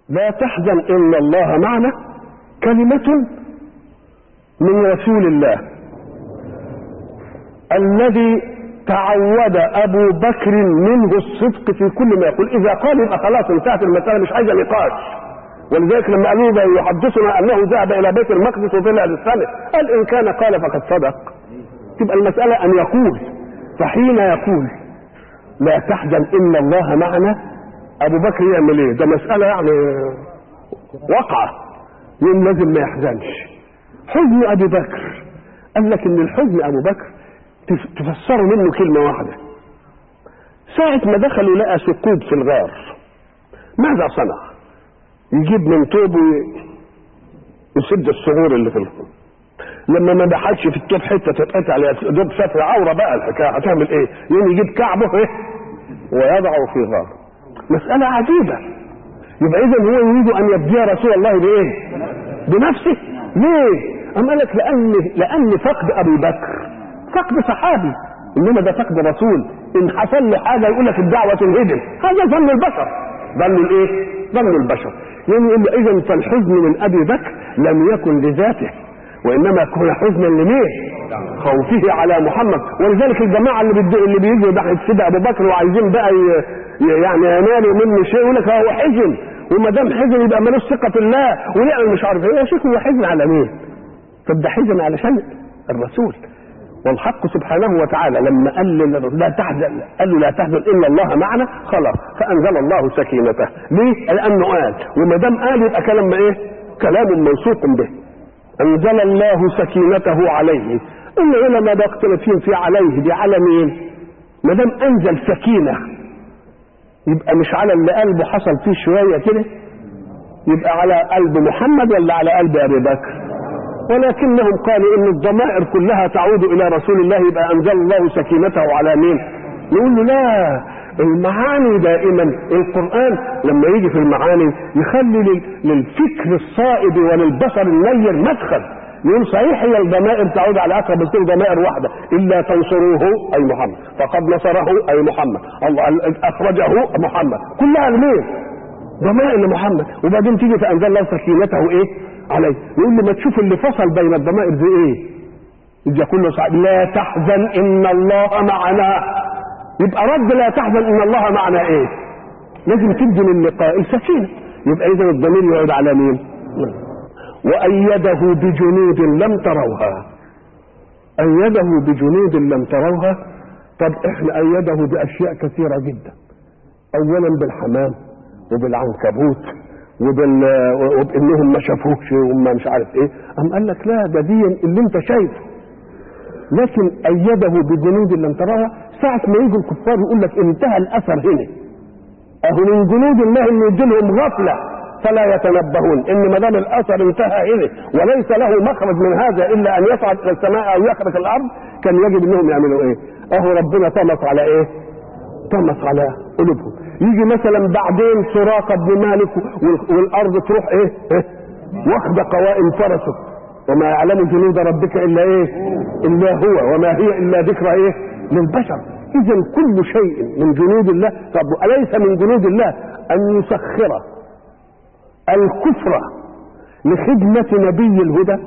لا تحزن إن الله معنا كلمة من رسول الله الذي تعود أبو بكر منه الصدق في كل ما يقول إذا قال يبقى خلاص انتهت المسألة مش عايزة نقاش ولذلك لما قالوا ده يحدثنا أنه ذهب إلى بيت المقدس وطلع للسماء قال إن كان قال فقد صدق تبقى المسألة أن يقول فحين يقول لا تحزن إن الله معنا أبو بكر يعمل إيه؟ ده مسألة يعني وقعة يوم لازم ما يحزنش حزن أبي بكر قال لك إن الحزن أبو بكر تفسروا منه كلمة واحدة ساعة ما دخلوا لقى ثقوب في الغار ماذا صنع؟ يجيب من طوب يسد الثغور اللي في الغار لما ما دخلش في التوب حته تتقطع دوب ستر عوره بقى الحكايه هتعمل ايه؟ يوم يجيب كعبه ايه؟ ويضعه في غار. مساله عجيبه. يبقى اذا هو يريد ان يبدي رسول الله بايه؟ بنفسه؟ ليه؟ أم قال لك لأن لأن فقد أبي بكر فقد صحابي إنما ده فقد رسول إن حصل له حاجة يقول لك الدعوة تنهدم هذا ظن البشر ظن الإيه؟ ظن البشر يعني يقول إذا فالحزن من أبي بكر لم يكن لذاته وانما كان حزنا لمين؟ خوفه على محمد ولذلك الجماعه اللي بيدوا اللي بيجوا ناحيه سيدنا ابو بكر وعايزين بقى ي... يعني ينالوا منه شيء يقول لك هو حزن وما دام حزن يبقى ملوش ثقه في الله ويعمل مش عارف ايه يا شيخ هو حزن على مين؟ طب ده حزن علشان الرسول والحق سبحانه وتعالى لما قال لا تحزن قال له لا تحزن ان الله معنا خلاص فانزل الله سكينته ليه؟ لانه قال وما دام قال يبقى كلام ايه؟ كلام موثوق به انزل الله سكينته عليه العلماء ده اختلافين في عليه دي على مين ما دام انزل سكينه يبقى مش على اللي قلبه حصل فيه شويه كده يبقى على قلب محمد ولا على قلب ابي بكر ولكنهم قالوا ان الضمائر كلها تعود الى رسول الله يبقى انزل الله سكينته على مين يقول له لا المعاني دائما القرآن لما يجي في المعاني يخلي للفكر الصائب وللبصر النير مدخل يقول صحيح هي الضمائر تعود على اقرب بس ضمائر واحده الا تنصروه اي محمد فقد نصره اي محمد الله اخرجه محمد كلها لمين؟ ضمائر لمحمد وبعدين تيجي فانزل الله سكينته ايه؟ عليه يقول لي ما تشوف اللي فصل بين الضمائر دي ايه؟ يجي كله صعب لا تحزن ان الله معنا يبقى رد لا تحزن ان الله معنا ايه لازم تدي للقاء السكينه يبقى اذا الضمير يعود على مين وايده بجنود لم تروها ايده بجنود لم تروها طب احنا ايده باشياء كثيره جدا اولا بالحمام وبالعنكبوت وبال وبانهم ما شافوش وهم مش عارف ايه قام قال لك لا ده دي اللي انت شايفه لكن ايده بجنود لم تروها ساعة ما يجوا الكفار يقول لك انتهى الاثر هنا اهو من جنود الله انه يديلهم غفله فلا يتنبهون ان ما دام الاثر انتهى هنا وليس له مخرج من هذا الا ان يصعد الى السماء او يخرج الارض كان يجب انهم يعملوا ايه؟ اهو ربنا طمس على ايه؟ طمس على قلوبهم يجي مثلا بعدين سراقه بن مالك والارض تروح ايه؟ إيه؟ واخده قوائم فرسه وما يعلم جنود ربك الا ايه؟ الا هو وما هي الا ذكرى ايه؟ للبشر اذا كل شيء من جنود الله طب اليس من جنود الله ان يسخر الكفر لخدمة نبي الهدى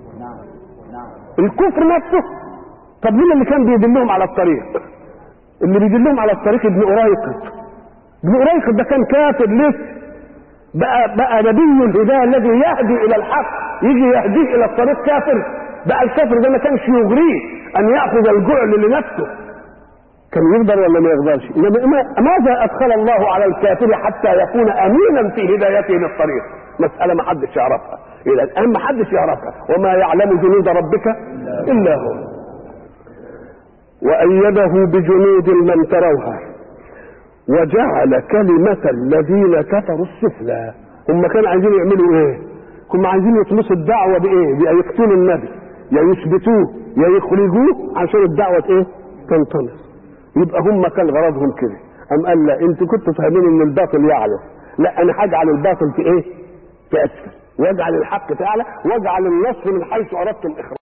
الكفر نفسه طب مين اللي كان بيدلهم على الطريق اللي بيدلهم على الطريق ابن أريقط ابن أريقط ده كان كافر لسه بقى بقى نبي الهدى الذي يهدي الى الحق يجي يهديه الى الطريق كافر بقى الكافر ده ما كانش يغريه ان ياخذ الجعل لنفسه كان يقدر ولا ما يقدرش ماذا ادخل الله على الكافر حتى يكون امينا في هدايته للطريق مساله ما حدش يعرفها الى الان ما حدش يعرفها وما يعلم جنود ربك الا هو وايده بجنود لم تروها وجعل كلمة الذين كفروا السفلى هم كانوا عايزين يعملوا ايه هم عايزين يطمسوا الدعوة بايه بأن يقتلوا النبي يا يثبتوه يا يخرجوه عشان الدعوة ايه تنطلس يبقى هم كان غرضهم كده أم قال لا انتوا كنتوا فاهمين ان الباطل يعلو لا انا هجعل الباطل في ايه في اسفل واجعل الحق تعالى واجعل النصر من حيث اردتم اخراج